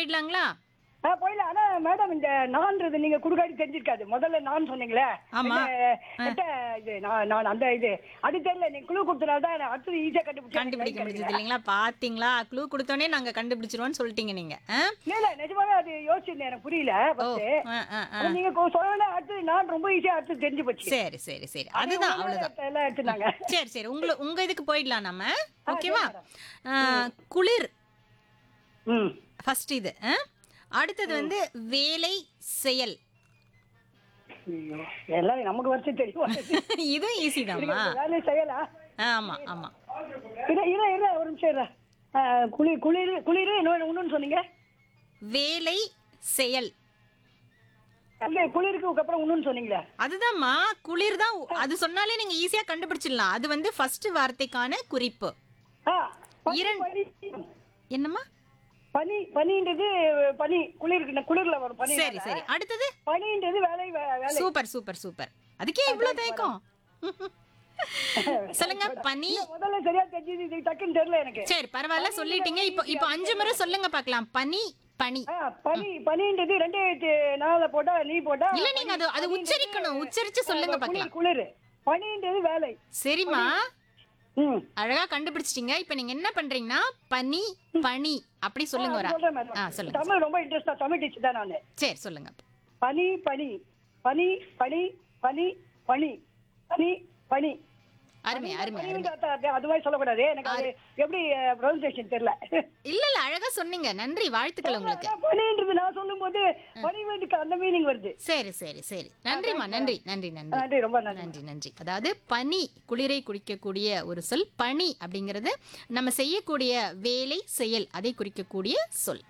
போயிடலாங்களா ஆ போயிடலாம் ஆனா மேடம் இந்த நான்றது நீங்க குடுக்காடி தெரிஞ்சிருக்காது முதல்ல நான் சொன்னீங்களே ஆமா. இந்த எட்ட இது நான் நான் அந்த இது அது தெரியல நீங்க குழு கொடுத்தனால தான் நான் அடுத்தது ஈஸியா கண்டுபிடிச்சேன் கண்டுபிடிக்க முடிஞ்சது இல்லைங்களா பாத்தீங்களா க்ளூ கொடுத்தோனே நாங்க கண்டுபிடிச்சிருவோம்னு சொல்லிட்டீங்க நீங்க ஆ? இல்ல இல்ல நிஜமாவே அது யோசிச்சிருந்தேன் எனக்கு புரியல ஓ ஃபர்ஸ்ட் ஆ, ஆ, ஆ. ஆனா நீங்க கொ- சொன்னோனே அடுத்து நான் ரொம்ப ஈஸியா அடுத்து தெரிஞ்சு போச்சு சரி சரி சரி அதுதான் அவ்வளவுதான் எல்லாம் எடுத்துனாங்க சரி சரி உங்களை உங்க இதுக்கு போயிடலாம் நம்ம ஓகேவா சரி, ஆ, குளிர் ம் ஃபர்ஸ்ட் இது ஆ? அடுத்தது வந்து வேலை செயல் ஐயோ எல்லாம் நமக்கு வருஷம் தெரியும் இதுவும் ஈஸி தான்மா வேலை செய்யலா ஆமா ஆமா இரு இரு இரு ஒரு நிமிஷம் இரு ஆ, குளிர் குளிர் குளிர் இன்னொன்று இன்னொன்னு சொன்னீங்க வேலை செயல் அங்கே குளிருக்கு அப்புறம் இன்னொன்னு சொன்னீங்களே அதுதான்மா குளிர் தான் அது சொன்னாலே நீங்க ஈஸியா கண்டுபிடிச்சிடலாம் அது வந்து ஃபர்ஸ்ட் வார்த்தைக்கான குறிப்பு ஆ பனி, இரண்- பனி. என்னம்மா பனி பனின்றது பனி குளிருக்கு குளிர்ல வரும் பனி சரி சரி அடுத்தது பனின்றது வேலை வே- வேலை சூப்பர் சூப்பர் சூப்பர் அதுக்கே இவ்வளவு தயக்கம் சொல்லுங்க பனி முதல்ல சரியா தெரிஞ்சது இது டக்குன்னு தெரியல எனக்கு சரி பரவாயில்ல சொல்லிட்டீங்க இப்போ இப்போ அஞ்சு முறை சொல்லுங்க பார்க்கலாம் பனி பனி ஆ, பனி பனின்றது ரெண்டே நாள போட்டா நீ போட்டா இல்ல நீங்க அது அது உச்சரிக்கணும் உச்சரிச்சு சொல்லுங்க பார்க்கலாம் குளிர் குளிர் பனின்றது வேலை சரிம்மா ம் அழகா கண்டுபிடிச்சிட்டீங்க இப்போ நீங்க என்ன பண்றீங்கன்னா பனி பனி அப்படி சொல்லுங்க வரா சொல்றேன் ஆ மேடம் சொல்லுங்க தமிழ் ரொம்ப இன்ட்ரெஸ்டா தமிழ் டீச்சர் தான் நானு சரி சொல்லுங்க பனி பனி பனி பனி பனி பனி பனி பனி அருமை அருமை பனி அருமை வந்து அர்த்தம் அது- அது மாதிரி சொல்லக்கூடாது எனக்கு அது எப்படி ப்ரொனன்சியேஷன் தெரியல இல்ல இல்ல அழகா சொன்னீங்க நன்றி வாழ்த்துக்கள் உங்களுக்கு பனின்றது நான் சொல்லும்போது பனி வேண்டுக்கு அந்த மீனிங் வருது சரி சரி சரி நன்றிம்மா நன்றி நன்றி நன்றி நன்றி ரொம்ப நன்றி நன்றி நன்றி அதாவது பனி குளிரை குறிக்கக்கூடிய ஒரு சொல் பனி அப்படிங்கிறது நம்ம செய்யக்கூடிய வேலை செயல் அதை குறிக்கக்கூடிய சொல்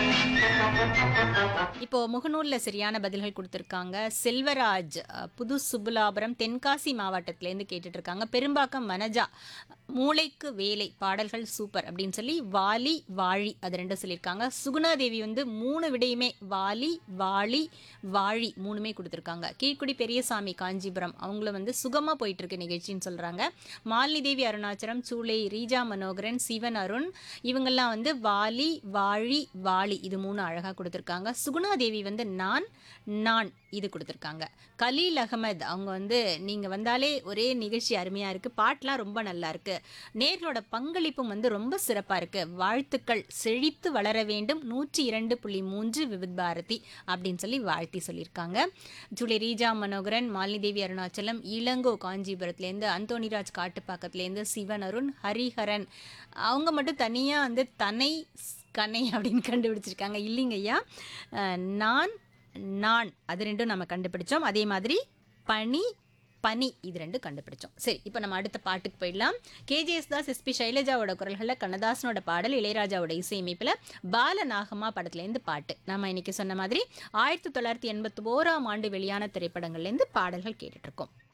இப்போ முகநூல்ல சரியான பதில்கள் கொடுத்திருக்காங்க செல்வராஜ் அஹ், புது சுப்புலாபுரம் தென்காசி மாவட்டத்திலேருந்து கேட்டுட்டு இருக்காங்க பெரும்பாக்கம் மனஜா மூளைக்கு வேலை பாடல்கள் சூப்பர் அப்படின்னு சொல்லி வாலி வாழி அது ரெண்டும் சொல்லியிருக்காங்க சுகுணாதேவி வந்து மூணு விடையுமே வாலி வாளி வாழி மூணுமே கொடுத்துருக்காங்க கீழ்க்குடி பெரியசாமி காஞ்சிபுரம் அவங்களும் வந்து சுகமாக போயிட்டு இருக்கு நிகழ்ச்சின்னு சொல்கிறாங்க மாலினி தேவி அருணாச்சலம் சூளை ரீஜா மனோகரன் சிவன் அருண் இவங்கெல்லாம் வந்து வாலி வாழி வாளி இது மூணு அழகாக கொடுத்துருக்காங்க சுகுணாதேவி வந்து நான் நான் இது கொடுத்துருக்காங்க கலீல் அகமது அவங்க வந்து நீங்கள் வந்தாலே ஒரே நிகழ்ச்சி அருமையாக இருக்குது பாட்டெலாம் ரொம்ப நல்லா இருக்குது நேர்களோட பங்களிப்பும் வந்து ரொம்ப சிறப்பாக இருக்குது வாழ்த்துக்கள் செழித்து வளர வேண்டும் நூற்றி இரண்டு புள்ளி மூன்று விவித் பாரதி அப்படின்னு சொல்லி வாழ்த்தி சொல்லியிருக்காங்க ஜூலி ரீஜா மனோகரன் மாலினி தேவி அருணாச்சலம் இளங்கோ காஞ்சிபுரத்துலேருந்து அந்தோணிராஜ் காட்டுப்பாக்கத்துலேருந்து சிவன் அருண் ஹரிஹரன் அவங்க மட்டும் தனியாக வந்து தனை கனை அப்படின்னு கண்டுபிடிச்சிருக்காங்க இல்லைங்க ஐயா அஹ், நான் நான் அது ரெண்டும் நம்ம கண்டுபிடிச்சோம் அதே மாதிரி பனி பனி இது ரெண்டும் கண்டுபிடிச்சோம் சரி இப்போ நம்ம அடுத்த பாட்டுக்கு போயிடலாம் கேஜிஎஸ் தாஸ் எஸ்பி சைலஜாவோட குரல்களில் கண்ணதாசனோட பாடல் இளையராஜாவோட இசையமைப்பில் பாலநாகமா படத்துலேருந்து பாட்டு நம்ம இன்னைக்கு சொன்ன மாதிரி ஆயிரத்தி தொள்ளாயிரத்தி எண்பத்தி ஓராம் ஆண்டு வெளியான திரைப்படங்கள்லேருந்து பாடல்கள் கேட்டுட்டு இருக்கோம்